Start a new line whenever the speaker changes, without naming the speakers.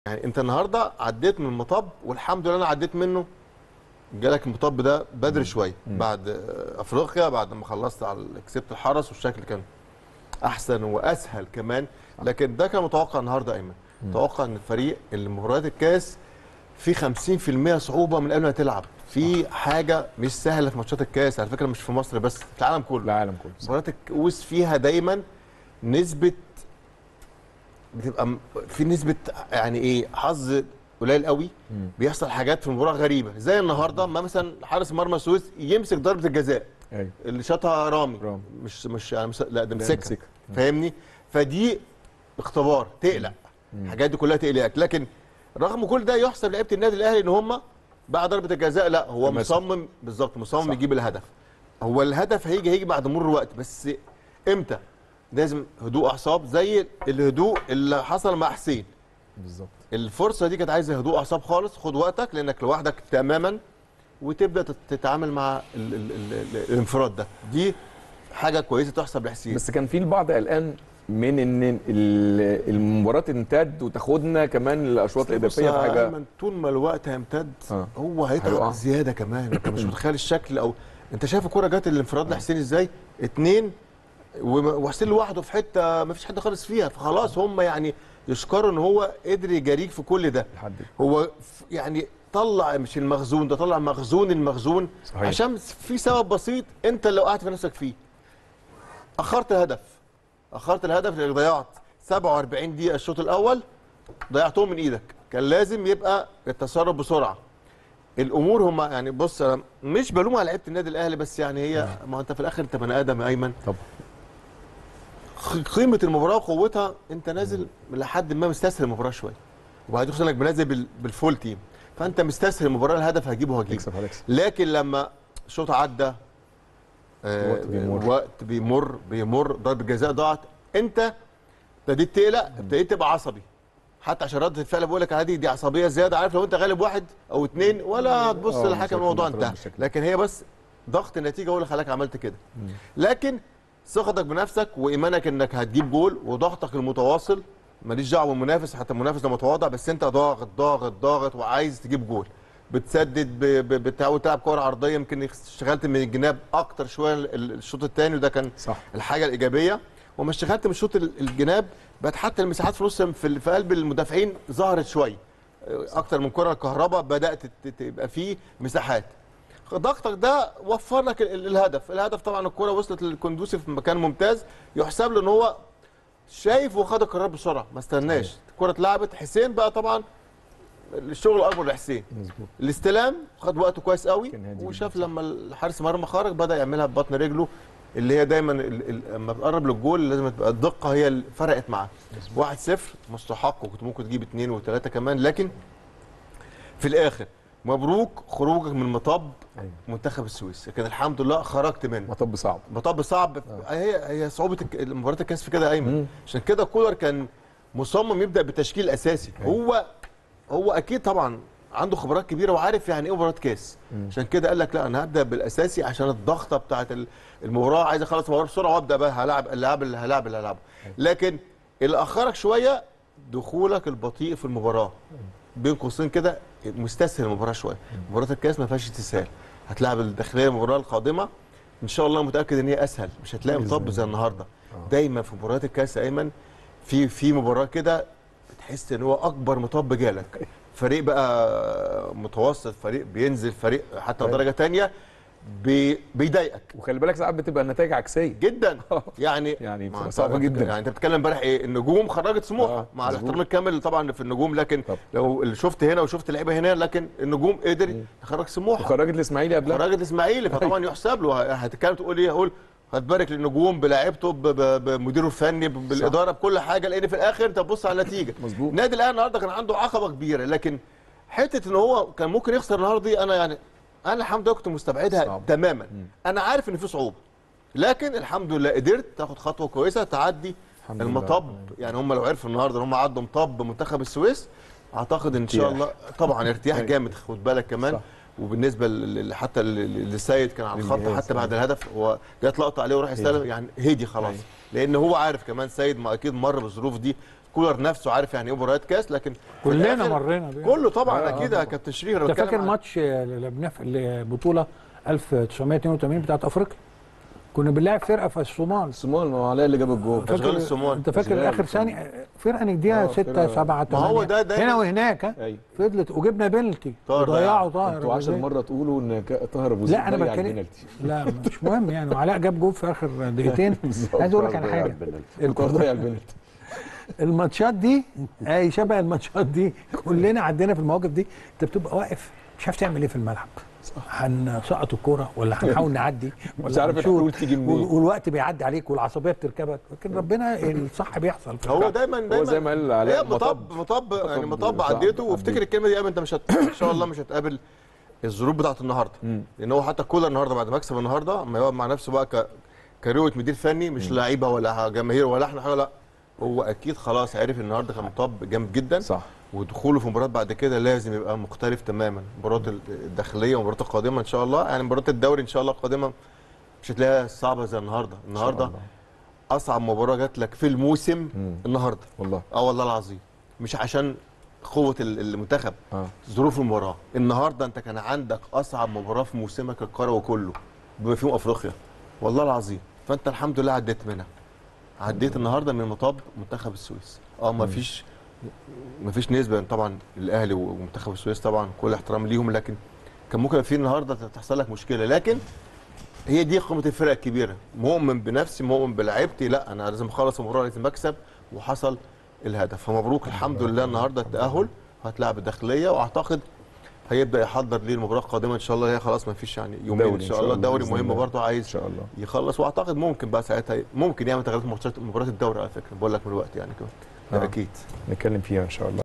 يعني انت النهارده عديت من المطب والحمد لله انا عديت منه جالك المطب ده بدري شويه بعد آه، افريقيا بعد ما خلصت على كسبت الحرس والشكل كان احسن واسهل كمان لكن ده كان متوقع النهارده ايمن متوقع ان الفريق اللي مباريات الكاس في 50% صعوبه من قبل ما تلعب في حاجه مش سهله في ماتشات الكاس على فكره مش في مصر بس في العالم كله
العالم كله صح.
مباريات الكؤوس فيها دايما نسبه بتبقى م- في نسبه يعني ايه حظ قليل قوي بيحصل حاجات في المباراه غريبه زي النهارده ما مثلا حارس مرمى السويس يمسك ضربه الجزاء
ايوه
اللي شاطها رامي
رامي.
مش مش يعني مش لا ده
لا،
مسكها
مسكها.
فاهمني فدي اختبار تقلق الحاجات دي كلها تقلقك لكن رغم كل ده يحسب لعيبه النادي الاهلي ان هم بعد ضربه الجزاء لا هو
تماسك.
مصمم بالظبط مصمم
صح.
يجيب الهدف هو الهدف هيجي هيجي بعد مرور الوقت بس امتى لازم هدوء اعصاب زي الهدوء اللي حصل مع حسين
بالظبط
الفرصه دي كانت عايزه هدوء اعصاب خالص خد وقتك لانك لوحدك تماما وتبدا تت- تتعامل مع ال ال ال ال الانفراد ده دي حاجه كويسه تحسب لحسين
بس كان في البعض قلقان من ان ال- المباراه تمتد وتاخدنا كمان الاشواط
بص
الاضافيه
يا
في حاجه
أيمن، طول ما الوقت هيمتد
آه.
هو هيتعب
هيقع.
زياده كمان انت مش متخيل الشكل او انت شايف الكوره جت الانفراد لحسين ازاي اتنين وم- وحسين لوحده في حته ما فيش حد خالص فيها فخلاص هم يعني يشكروا ان هو قدر يجاريك في كل ده
لحد
هو ف- يعني طلع مش المخزون ده طلع مخزون المخزون
صحيح.
عشان في سبب بسيط انت اللي وقعت في نفسك فيه اخرت الهدف اخرت الهدف لانك ضيعت 47 دقيقه الشوط الاول ضيعتهم من ايدك كان لازم يبقى التصرف بسرعه الامور هم يعني بص انا مش بلوم على لعيبه النادي الاهلي بس يعني هي ما انت في الاخر انت بني ادم يا ايمن
طبعا
خ- قيمه المباراه وقوتها انت نازل لحد ما مستسهل المباراه شويه وبعدين خصوصا انك نازل بال- بالفول تيم فانت مستسهل المباراه الهدف هجيبه هجيبه
هتكسب هتكسب
لكن لما الشوط عدى آه،
وقت بيمر.
وقت بيمر بيمر ضربه جزاء ضاعت انت ابتديت تقلق ابتديت تبقى عصبي حتى عشان رده الفعل بقول لك عادي دي عصبيه زياده عارف لو انت غالب واحد او اتنين ولا تبص
آه،
للحكم
بالشكل
الموضوع
المفروض
انتهى
بالشكل.
لكن هي بس ضغط النتيجه هو اللي خلاك عملت كده لكن ثقتك بنفسك وايمانك انك هتجيب جول وضغطك المتواصل ماليش دعوه بالمنافس حتى المنافس ده متواضع بس انت ضاغط ضاغط ضاغط وعايز تجيب جول بتسدد ب- ب- بتحاول تلعب كوره عرضيه يمكن اشتغلت من الجناب اكتر شويه ال- الشوط الثاني وده كان
صح
الحاجه الايجابيه وما اشتغلت من الشوط ال- الجناب بقت حتى المساحات في نص في, في قلب المدافعين ظهرت شويه اكتر من كره الكهرباء بدات ت- تبقى فيه مساحات ضغطك ده وفر لك ال- ال- الهدف الهدف طبعا الكره وصلت للكندوسي في مكان ممتاز يحسب له ان هو شايف وخد القرار بسرعه ما استناش الكره اتلعبت حسين بقى طبعا الشغل الاكبر لحسين
مظبوط
الاستلام خد وقته كويس قوي
كان هادي
وشاف
جداً.
لما الحارس مرمى خرج بدا يعملها ببطن رجله اللي هي دايما ال- ال- لما بتقرب للجول لازم تبقى الدقه هي اللي فرقت معاه 1-0 مستحق وكنت ممكن تجيب اثنين وثلاثه كمان لكن في الاخر مبروك خروجك من مطب
ايوه
منتخب السويس لكن الحمد لله خرجت منه
مطب صعب
مطب صعب هي هي صعوبه الك- مباراه الكاس في كده يا ايمن
مم.
عشان كده كولر كان مصمم يبدا بالتشكيل الاساسي
أيوة.
هو هو اكيد طبعا عنده خبرات كبيره وعارف يعني ايه مباراه كاس عشان كده قال لك لا انا هبدا بالاساسي عشان الضغطه بتاعت ال- المباراه عايز اخلص المباراه بسرعه وابدا بقى هلاعب اللاعب اللي هلاعب اللي هلاعبه لكن اللي اخرك شويه دخولك البطيء في المباراه بين قوسين كده مستسهل المباراه شويه مباراه الكاس ما فيهاش استسهال هتلاعب الداخليه المباراه القادمه ان شاء الله متاكد ان هي اسهل مش هتلاقي
بإذن
مطب
الله.
زي النهارده
آه.
دايما في مباريات الكاس يا ايمن في في مباراه كده بتحس ان هو اكبر مطب جالك فريق بقى متوسط فريق بينزل فريق حتى
أيوة.
درجه تانية بي بيضايقك
وخلي بالك ساعات بتبقى النتائج عكسيه
جدا يعني
يعني
ما
بتبقى
أنت-
صعبة جدا.
يعني انت بتتكلم امبارح ايه النجوم خرجت سموحه
آه،
مع
مظبوط.
الاحترام الكامل طبعا في النجوم لكن
طب.
لو اللي شفت هنا وشفت لعيبه هنا لكن النجوم قدر يخرج سموحه
وخرجت الاسماعيلي قبلها
خرجت الاسماعيلي فطبعا يحسب له هتتكلم تقول ايه هقول هتبارك للنجوم بلاعيبته ب- ب- بمديره الفني ب- بالاداره بكل حاجه لان في الاخر انت تبص على النتيجه
مظبوط.
النادي الاهلي النهارده كان عنده عقبه كبيره لكن حته ان هو كان ممكن يخسر النهارده دي انا يعني انا الحمد لله كنت مستبعدها
صعب.
تماما انا عارف ان في صعوبه لكن الحمد لله قدرت تاخد خطوه كويسه تعدي
الحمد لله.
المطب يعني هم لو عرفوا النهارده ان هم عدوا مطب منتخب السويس اعتقد ان شاء
ارتياح.
الله طبعا ارتياح
أيوة.
جامد خد بالك كمان
صح.
وبالنسبه لل- لل- حتى لل- للسيد كان على الخط
للجهاز،
حتى بعد
أيوة.
الهدف هو جت لقطه عليه وراح يستلم
هدي.
يعني هدي خلاص
أيوة.
لان هو عارف كمان سيد ما اكيد مر بالظروف دي كولر نفسه عارف يعني ايه مباريات كاس لكن في
كلنا
الآخر
مرينا بيها
كله طبعا
آه،
اكيد
آه،
يا كابتن شريف أنا
انت
بتكلم
فاكر
عن-
ماتش اللي لعبناه في البطوله 1982 بتاعت افريقيا كنا بنلاعب فرقه في الصومال
الصومال ما هو علاء اللي جاب الجول
أشغال الصومال.
انت فاكر
أشغال
اخر
الصومال.
ثانيه فرقه نديها
آه،
6
فرقة-
7
ما هو ده دايما-
هنا وهناك ها
ايوه
فضلت وجبنا بنالتي
طاهر
وضيعوا
ضيع.
طاهر
انتوا 10
وزي-
مره تقولوا ان ك- طاهر ابو زيد
لا انا
ضيع
بتكلم
البنالتي
لا مش مهم يعني وعلاء جاب جول في اخر دقيقتين عايز اقول لك على حاجه
طاهر ضيع البنالتي
الماتشات دي اي شبه الماتشات دي كلنا عدينا في المواقف دي انت بتبقى واقف مش عارف تعمل ايه في الملعب هنسقط الكوره ولا هنحاول نعدي ولا
مش عارف
هنشوط،
الحلول تيجي منين.
وال- والوقت بيعدي عليك والعصبيه بتركبك لكن ربنا الصح بيحصل في
هو
الحق.
دايما دايما
هو زي ما قال علاء
هي مطب مطب يعني مطب
صعب
عديته وافتكر
عديته.
الكلمه دي قبل انت مش هت... ان شاء الله مش هتقابل الظروف بتاعت النهارده
مم.
لان هو حتى كولر النهارده بعد مكسب النهارده اما يقعد مع نفسه بقى ك... كروه مدير فني مش لعيبه ولا جماهير ولا احنا حاجه لا هو اكيد خلاص عرف النهارده كان مطب جامد جدا
صح
ودخوله في مباراه بعد كده لازم يبقى مختلف تماما المباراه الداخليه والمباراه القادمه ان شاء الله يعني مباراه الدوري ان شاء الله القادمه مش هتلاقيها صعبه زي النهارده النهارده
الله.
اصعب مباراه جات لك في الموسم
مم.
النهارده
والله
اه والله العظيم مش عشان قوه ال- المنتخب
اه
ظروف المباراه النهارده انت كان عندك اصعب مباراه في موسمك الكروي كله بما فيهم افريقيا والله العظيم فانت الحمد لله عديت منها عديت النهارده من مطب منتخب السويس اه ما فيش ما فيش نسبه طبعا الاهلي ومنتخب السويس طبعا كل احترام ليهم لكن كان ممكن في النهارده تحصل لك مشكله لكن هي دي قيمه الفرق الكبيره مؤمن بنفسي مؤمن بلعيبتي لا انا لازم اخلص المباراه لازم اكسب وحصل الهدف فمبروك الحمد لله النهارده التاهل هتلعب الداخليه واعتقد هيبدا يحضر ليه المباراه القادمه ان شاء الله هي خلاص ما فيش يعني يومين
دوري
ان
إن
شاء
شاء
الله
الله
الدوري
بإذن
مهم
الله.
برضه
ان
عايز
شاء الله
يخلص واعتقد ممكن بقى ساعتها ممكن يعمل تغييرات في ماتشات مباراه الدوري على فكره بقول لك من الوقت يعني كمان ده
آه.
اكيد
نتكلم فيها ان شاء الله